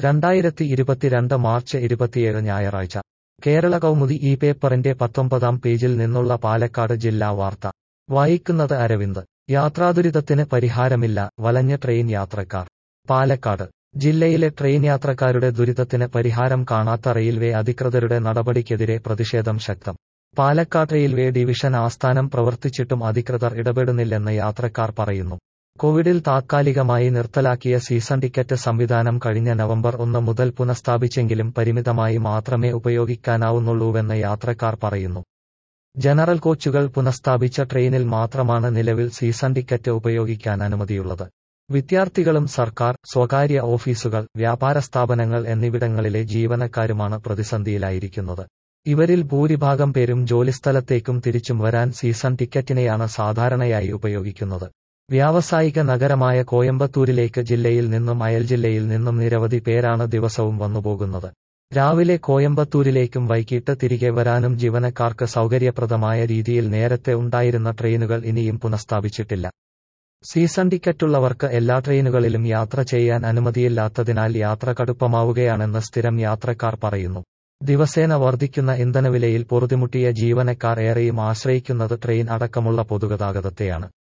രണ്ടായിരത്തി ഇരുപത്തിരണ്ട് മാർച്ച് ഇരുപത്തിയേഴ് ഞായറാഴ്ച കേരള കൗമുദി ഈ പേപ്പറിന്റെ പത്തൊമ്പതാം പേജിൽ നിന്നുള്ള പാലക്കാട് ജില്ലാ വാർത്ത വായിക്കുന്നത് അരവിന്ദ് യാത്രാദുരിതത്തിന് പരിഹാരമില്ല വലഞ്ഞ ട്രെയിൻ യാത്രക്കാർ പാലക്കാട് ജില്ലയിലെ ട്രെയിൻ യാത്രക്കാരുടെ ദുരിതത്തിന് പരിഹാരം കാണാത്ത റെയിൽവേ അധികൃതരുടെ നടപടിക്കെതിരെ പ്രതിഷേധം ശക്തം പാലക്കാട് റെയിൽവേ ഡിവിഷൻ ആസ്ഥാനം പ്രവർത്തിച്ചിട്ടും അധികൃതർ ഇടപെടുന്നില്ലെന്ന് യാത്രക്കാർ പറയുന്നു കോവിഡിൽ താത്കാലികമായി നിർത്തലാക്കിയ സീസൺ ടിക്കറ്റ് സംവിധാനം കഴിഞ്ഞ നവംബർ ഒന്ന് മുതൽ പുനഃസ്ഥാപിച്ചെങ്കിലും പരിമിതമായി മാത്രമേ ഉപയോഗിക്കാനാവുന്നുള്ളൂവെന്ന് യാത്രക്കാർ പറയുന്നു ജനറൽ കോച്ചുകൾ പുനഃസ്ഥാപിച്ച ട്രെയിനിൽ മാത്രമാണ് നിലവിൽ സീസൺ ടിക്കറ്റ് ഉപയോഗിക്കാൻ അനുമതിയുള്ളത് വിദ്യാർത്ഥികളും സർക്കാർ സ്വകാര്യ ഓഫീസുകൾ വ്യാപാര സ്ഥാപനങ്ങൾ എന്നിവിടങ്ങളിലെ ജീവനക്കാരുമാണ് പ്രതിസന്ധിയിലായിരിക്കുന്നത് ഇവരിൽ ഭൂരിഭാഗം പേരും ജോലിസ്ഥലത്തേക്കും തിരിച്ചും വരാൻ സീസൺ ടിക്കറ്റിനെയാണ് സാധാരണയായി ഉപയോഗിക്കുന്നത് വ്യാവസായിക നഗരമായ കോയമ്പത്തൂരിലേക്ക് ജില്ലയിൽ നിന്നും അയൽ ജില്ലയിൽ നിന്നും നിരവധി പേരാണ് ദിവസവും വന്നുപോകുന്നത് രാവിലെ കോയമ്പത്തൂരിലേക്കും വൈകിട്ട് തിരികെ വരാനും ജീവനക്കാർക്ക് സൗകര്യപ്രദമായ രീതിയിൽ നേരത്തെ ഉണ്ടായിരുന്ന ട്രെയിനുകൾ ഇനിയും പുനഃസ്ഥാപിച്ചിട്ടില്ല സീസൺ ടിക്കറ്റുള്ളവർക്ക് എല്ലാ ട്രെയിനുകളിലും യാത്ര ചെയ്യാൻ അനുമതിയില്ലാത്തതിനാൽ യാത്ര കടുപ്പമാവുകയാണെന്ന് സ്ഥിരം യാത്രക്കാർ പറയുന്നു ദിവസേന വർദ്ധിക്കുന്ന ഇന്ധനവിലയിൽ പൊറുതിമുട്ടിയ ജീവനക്കാർ ഏറെയും ആശ്രയിക്കുന്നത് ട്രെയിൻ അടക്കമുള്ള പൊതുഗതാഗതത്തെയാണ്